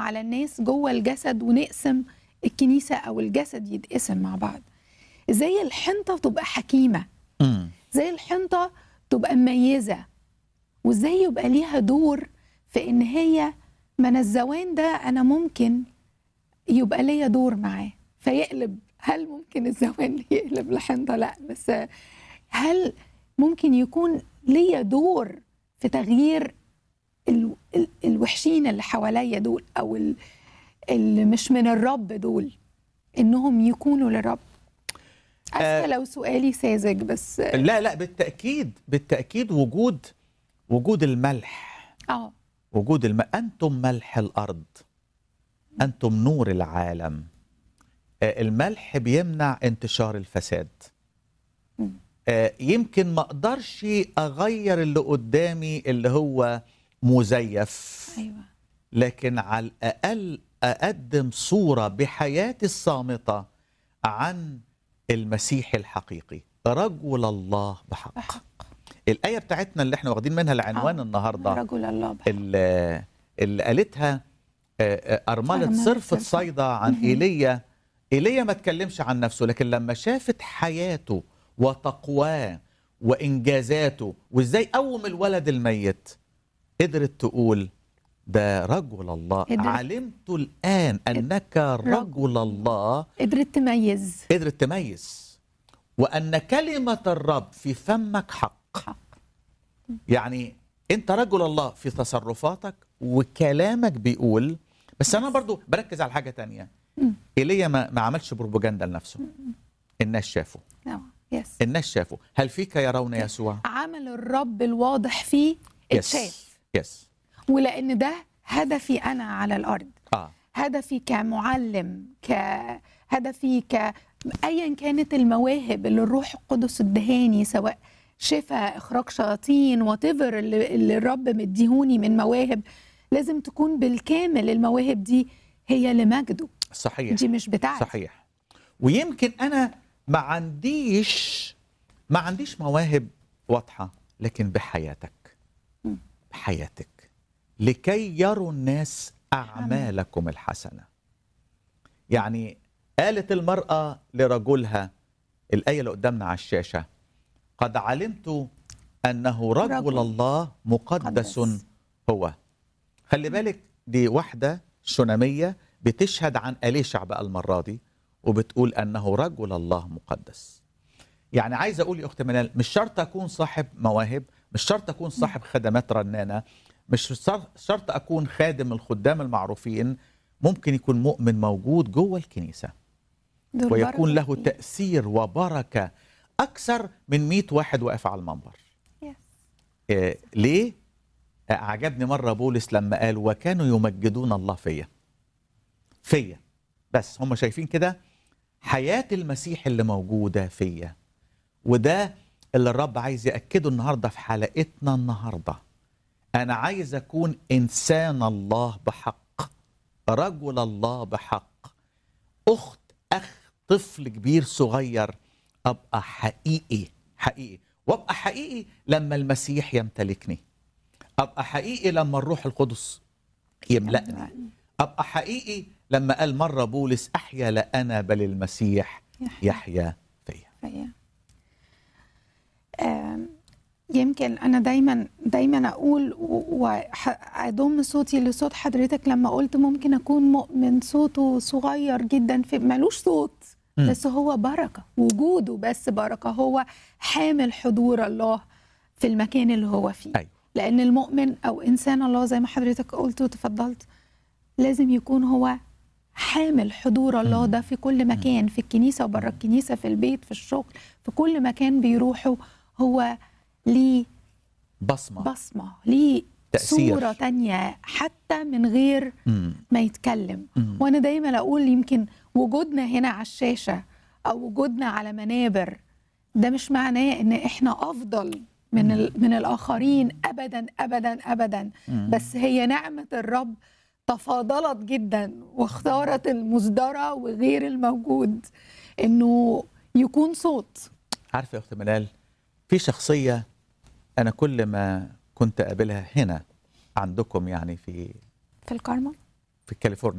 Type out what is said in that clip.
على الناس جوه الجسد ونقسم الكنيسه او الجسد يتقسم مع بعض ازاي الحنطه تبقى حكيمه مم. زي الحنطه تبقى مميزه وازاي يبقى ليها دور في ان هي من الزوان ده انا ممكن يبقى ليا دور معاه فيقلب هل ممكن الزوان يقلب لحنطه لا بس هل ممكن يكون ليا دور في تغيير ال ال الوحشين اللي حواليا دول او ال- اللي مش من الرب دول انهم يكونوا للرب اسفه آه. لو سؤالي ساذج بس لا لا بالتاكيد بالتاكيد وجود وجود الملح اه وجود الم... انتم ملح الارض انتم نور العالم آه، الملح بيمنع انتشار الفساد مم. آه، يمكن ما اقدرش اغير اللي قدامي اللي هو مزيف ايوه لكن على الأقل أقدم صورة بحياتي الصامتة عن المسيح الحقيقي رجل الله بحق بحق الآية بتاعتنا اللي احنا واخدين منها العنوان آه، النهاردة رجل الله بحق اللي, اللي قالتها آه، آه، أرملة أرملة صرفة صرفة. صيدا عن مهم. إيليا إيليا ما اتكلمش عن نفسه لكن لما شافت حياته وتقواه وإنجازاته وإزاي قوم الولد الميت قدرت تقول ده رجل الله قدرت. علمت الآن أنك رجل الله قدرت تميز قدرت تميز وأن كلمة الرب في فمك حق حق يعني انت رجل الله في تصرفاتك وكلامك بيقول بس انا برضو بركز على حاجه تانية مم. ايليا ما, ما عملش بروباجندا لنفسه الناس شافوا اه يس الناس شافوا هل فيك يرون يسوع عمل الرب الواضح فيه اتشاف يس ولان ده هدفي انا على الارض اه هدفي كمعلم كهدفي ك ايا كانت المواهب اللي الروح القدس ادهاني سواء شفاء اخراج شياطين وات اللي, اللي الرب مديهوني من مواهب لازم تكون بالكامل المواهب دي هي لمجده صحيح دي مش بتاعتي صحيح ويمكن انا ما عنديش ما عنديش مواهب واضحه لكن بحياتك مم. بحياتك لكي يروا الناس اعمالكم الحسنه يعني قالت المراه لرجلها الايه اللي قدامنا على الشاشه قد علمت انه رجل, رجل الله مقدس مقدس. هو خلي بالك دي واحده شناميه بتشهد عن اليشع بقى المره دي وبتقول انه رجل الله مقدس يعني عايز اقول يا اخت منال مش شرط اكون صاحب مواهب مش شرط اكون صاحب خدمات رنانه مش صر- شرط اكون خادم الخدام المعروفين ممكن يكون مؤمن موجود جوه الكنيسه دول ويكون بركة له فيه. تاثير وبركه اكثر من 100 واحد واقف على المنبر يس. آه، ليه آه، عجبني مره بولس لما قال وكانوا يمجدون الله فيا فيا بس هم شايفين كده حياه المسيح اللي موجوده فيا وده اللي الرب عايز ياكده النهارده في حلقتنا النهارده انا عايز اكون انسان الله بحق رجل الله بحق اخت اخ طفل كبير صغير ابقى حقيقي حقيقي وابقى حقيقي لما المسيح يمتلكني ابقى حقيقي لما الروح القدس يملأني ابقى حقيقي لما قال مره بولس احيا لا انا بل المسيح يحيى. يحيا فيا فهي آم، يمكن انا دايما دايما اقول و- واضم صوتي لصوت حضرتك لما قلت ممكن اكون مؤمن صوته صغير جدا في ملوش صوت مم. بس هو بركه وجوده بس بركه هو حامل حضور الله في المكان اللي هو فيه ايوه لان المؤمن او انسان الله زي ما حضرتك قلت وتفضلت لازم يكون هو حامل حضور الله ده في كل مكان في الكنيسه وبره الكنيسه في البيت في الشغل في كل مكان بيروحوا هو ليه بصمه بصمه ليه تأثير. صوره تانية حتى من غير مم. ما يتكلم مم. وانا دايما اقول يمكن وجودنا هنا على الشاشه او وجودنا على منابر ده مش معناه ان احنا افضل من ال... من الاخرين ابدا ابدا ابدا مم. بس هي نعمه الرب تفاضلت جدا واختارت المصدره وغير الموجود انه يكون صوت عارفه يا اخت منال في شخصيه انا كل ما كنت اقابلها هنا عندكم يعني في في الكارما في كاليفورنيا